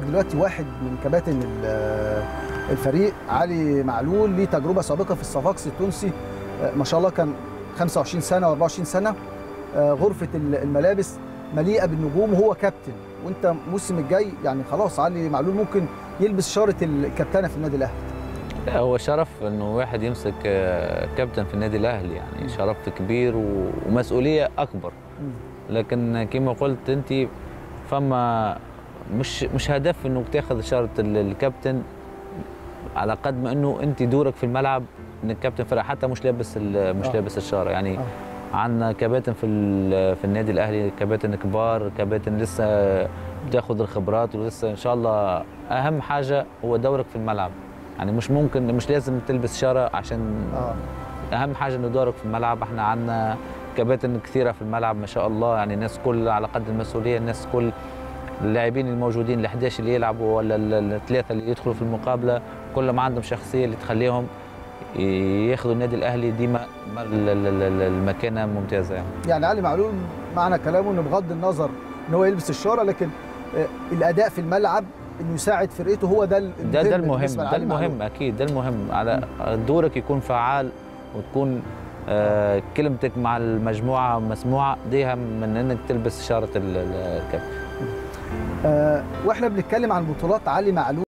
دلوقتي واحد من كباتن ال- الفريق علي معلول ليه تجربه سابقه في الصفاقسي التونسي آه، ما شاء الله كان 25 سنه و24 سنه آه، غرفه ال- الملابس مليئه بالنجوم وهو كابتن وانت الموسم الجاي يعني خلاص علي معلول ممكن يلبس شاره الكابتنه في النادي الاهلي لا هو شرف انه واحد يمسك آه، كابتن في النادي الاهلي يعني شرف كبير و- ومسؤوليه اكبر لكن كما قلت انت فما مش مش هدف انك تاخذ شاره ال- الكابتن على قد ما انه انت دورك في الملعب انك كابتن فرقه حتى مش لابس ال- مش آه. لابس الشاره يعني آه. عندنا كباتن في ال- في النادي الاهلي كباتن كبار كباتن لسه بتاخذ الخبرات ولسه ان شاء الله اهم حاجه هو دورك في الملعب يعني مش ممكن مش لازم تلبس شاره عشان اه اهم حاجه انه دورك في الملعب احنا عندنا كباتن كثيره في الملعب ما شاء الله يعني الناس كل على قد المسؤوليه الناس كل اللاعبين الموجودين ال 11 اللي يلعبوا ولا ال- الثلاثه اللي يدخلوا في المقابله كلهم عندهم شخصيه اللي تخليهم ياخذوا النادي الاهلي ديما ال- ال- ال- المكانه ممتازه يعني. يعني علي معلول معنى كلامه انه بغض النظر ان هو يلبس الشاره لكن آه، الاداء في الملعب انه يساعد فرقته هو ده المهم ده ده المهم بالنسبة ده لعلي معلول. المهم اكيد ده المهم على دورك يكون فعال وتكون آه كلمتك مع المجموعه مسموعه دي اهم من انك تلبس شاره ال- ال- الكابتن آه، واحنا بنتكلم عن بطولات علي معلول